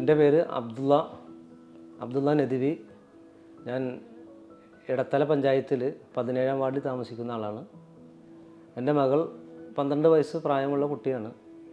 എൻ്റെ പേര് അബ്ദുള്ള അബ്ദുള്ള നദിവി ഞാൻ ഇടത്തല പഞ്ചായത്തിൽ പതിനേഴാം വാർഡിൽ താമസിക്കുന്ന ആളാണ് എൻ്റെ മകൾ പന്ത്രണ്ട് വയസ്സ് പ്രായമുള്ള കുട്ടിയാണ്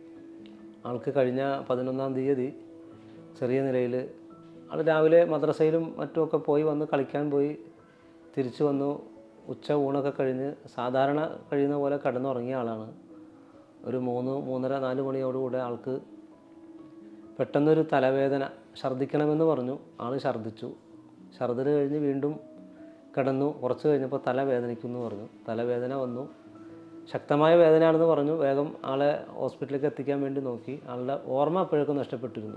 ആൾക്ക് കഴിഞ്ഞ പതിനൊന്നാം തീയതി ചെറിയ നിലയിൽ ആൾ രാവിലെ മദ്രസയിലും മറ്റുമൊക്കെ പോയി വന്ന് കളിക്കാൻ പോയി തിരിച്ചു വന്നു ഉച്ച ഊണൊക്കെ കഴിഞ്ഞ് സാധാരണ കഴിയുന്ന പോലെ കിടന്നുറങ്ങിയ ആളാണ് ഒരു മൂന്ന് മൂന്നര നാല് മണിയോടുകൂടെ ആൾക്ക് പെട്ടെന്നൊരു തലവേദന ഛർദ്ദിക്കണമെന്ന് പറഞ്ഞു ആൾ ഛർദ്ദിച്ചു ഛർദ്ദൽ കഴിഞ്ഞ് വീണ്ടും കിടന്നു കുറച്ച് കഴിഞ്ഞപ്പോൾ തല വേദനിക്കുന്നു പറഞ്ഞു തലവേദന വന്നു ശക്തമായ വേദനയാണെന്ന് പറഞ്ഞു വേഗം ആളെ ഹോസ്പിറ്റലിലേക്ക് എത്തിക്കാൻ വേണ്ടി നോക്കി ആളുടെ ഓർമ്മ അപ്പോഴേക്കും നഷ്ടപ്പെട്ടിരുന്നു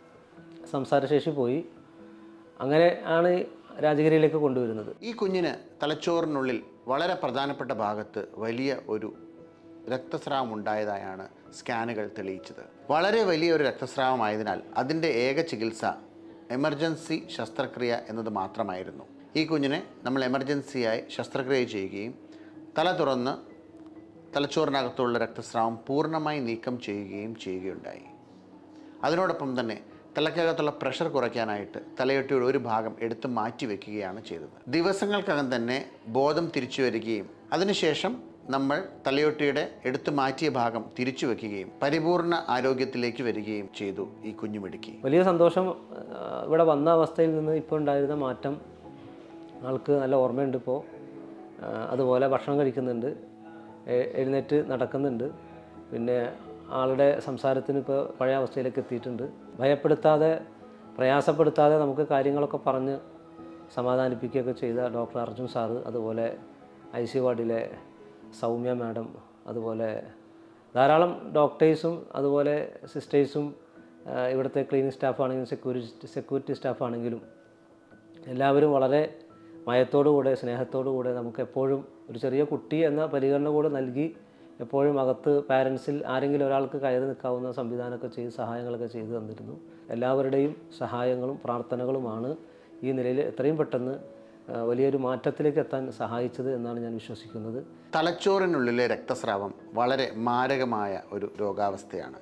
സംസാരശേഷി പോയി അങ്ങനെ ആണ് രാജഗിരിയിലേക്ക് കൊണ്ടുവരുന്നത് ഈ കുഞ്ഞിന് തലച്ചോറിനുള്ളിൽ വളരെ പ്രധാനപ്പെട്ട ഭാഗത്ത് വലിയ ഒരു രക്തസ്രാവം ഉണ്ടായതായാണ് സ്കാനുകൾ തെളിയിച്ചത് വളരെ വലിയ ഒരു രക്തസ്രാവമായതിനാൽ അതിൻ്റെ ഏക ചികിത്സ എമർജൻസി ശസ്ത്രക്രിയ എന്നത് മാത്രമായിരുന്നു ഈ കുഞ്ഞിനെ നമ്മൾ എമർജൻസിയായി ശസ്ത്രക്രിയ ചെയ്യുകയും തല തുറന്ന് തലച്ചോറിനകത്തുള്ള രക്തസ്രാവം പൂർണ്ണമായി നീക്കം ചെയ്യുകയും ചെയ്യുകയുണ്ടായി അതിനോടൊപ്പം തന്നെ തലക്കകത്തുള്ള പ്രഷർ കുറയ്ക്കാനായിട്ട് തലയൊട്ടിയുടെ ഒരു ഭാഗം എടുത്ത് മാറ്റി വെക്കുകയാണ് ചെയ്തത് ദിവസങ്ങൾക്കകം തന്നെ ബോധം തിരിച്ചു വരികയും അതിനുശേഷം നമ്മൾ തലയൊട്ടിയുടെ എടുത്തു മാറ്റിയ ഭാഗം തിരിച്ചു വെക്കുകയും പരിപൂർണ ആരോഗ്യത്തിലേക്ക് വരികയും ചെയ്തു ഈ കുഞ്ഞുമിടുക്കി വലിയ സന്തോഷം ആ, ഇവിടെ വന്ന അവസ്ഥയിൽ നിന്ന് ഇപ്പോൾ ഉണ്ടായിരുന്ന മാറ്റം ആൾക്ക് നല്ല ഓർമ്മയുണ്ട് ഇപ്പോൾ ആ, അതുപോലെ ഭക്ഷണം കഴിക്കുന്നുണ്ട് എ- എഴുന്നേറ്റ് നടക്കുന്നുണ്ട് പിന്നെ ആളുടെ സംസാരത്തിന് ഇപ്പോൾ പഴയ അവസ്ഥയിലേക്ക് എത്തിയിട്ടുണ്ട് ഭയപ്പെടുത്താതെ പ്രയാസപ്പെടുത്താതെ നമുക്ക് കാര്യങ്ങളൊക്കെ പറഞ്ഞ് സമാധാനിപ്പിക്കുകയൊക്കെ ചെയ്ത ഡോക്ടർ അർജുൻ സാറ് അതുപോലെ ഐ സി വാർഡിലെ സൗമ്യ മാഡം അതുപോലെ ധാരാളം ഡോക്ടേഴ്സും അതുപോലെ സിസ്റ്റേഴ്സും ആ, ഇവിടുത്തെ ക്ലീനിങ് സ്റ്റാഫാണെങ്കിലും സെക്യൂരിറ്റി സെക്യൂരിറ്റി സ്റ്റാഫാണെങ്കിലും എല്ലാവരും വളരെ മയത്തോടുകൂടെ സ്നേഹത്തോടുകൂടെ നമുക്ക് എപ്പോഴും ഒരു ചെറിയ കുട്ടി എന്ന പരിഗണന കൂടെ നൽകി എപ്പോഴും അകത്ത് പാരൻസിൽ ആരെങ്കിലും ഒരാൾക്ക് കയറി നിൽക്കാവുന്ന സംവിധാനമൊക്കെ ചെയ്ത് സഹായങ്ങളൊക്കെ ചെയ്തു തന്നിരുന്നു എല്ലാവരുടെയും സഹായങ്ങളും പ്രാർത്ഥനകളുമാണ് ഈ നിലയിൽ എത്രയും പെട്ടെന്ന് ആ, വലിയൊരു മാറ്റത്തിലേക്ക് എത്താൻ സഹായിച്ചത് എന്നാണ് ഞാൻ വിശ്വസിക്കുന്നത് തലച്ചോറിനുള്ളിലെ രക്തസ്രാവം വളരെ മാരകമായ ഒരു രോഗാവസ്ഥയാണ്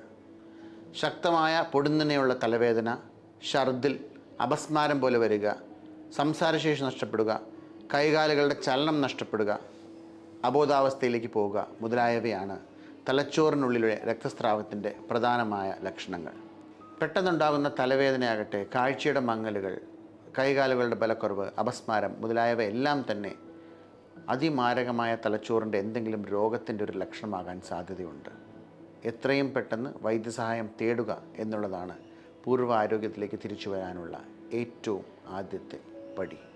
ശക്തമായ പൊടുന്നനെയുള്ള തലവേദന ഛർദിൽ അപസ്മാരം പോലെ വരിക സംസാരശേഷി നഷ്ടപ്പെടുക കൈകാലുകളുടെ ചലനം നഷ്ടപ്പെടുക അബോധാവസ്ഥയിലേക്ക് പോവുക മുതലായവയാണ് തലച്ചോറിനുള്ളിലെ രക്തസ്രാവത്തിൻ്റെ പ്രധാനമായ ലക്ഷണങ്ങൾ പെട്ടെന്നുണ്ടാകുന്ന തലവേദനയാകട്ടെ കാഴ്ചയുടെ മങ്ങലുകൾ കൈകാലുകളുടെ ബലക്കുറവ് അപസ്മാരം മുതലായവ എല്ലാം തന്നെ അതിമാരകമായ തലച്ചോറിൻ്റെ എന്തെങ്കിലും രോഗത്തിൻ്റെ ഒരു ലക്ഷണമാകാൻ സാധ്യതയുണ്ട് എത്രയും പെട്ടെന്ന് വൈദ്യസഹായം തേടുക എന്നുള്ളതാണ് പൂർവ്വ ആരോഗ്യത്തിലേക്ക് തിരിച്ചു വരാനുള്ള ഏറ്റവും ആദ്യത്തെ പടി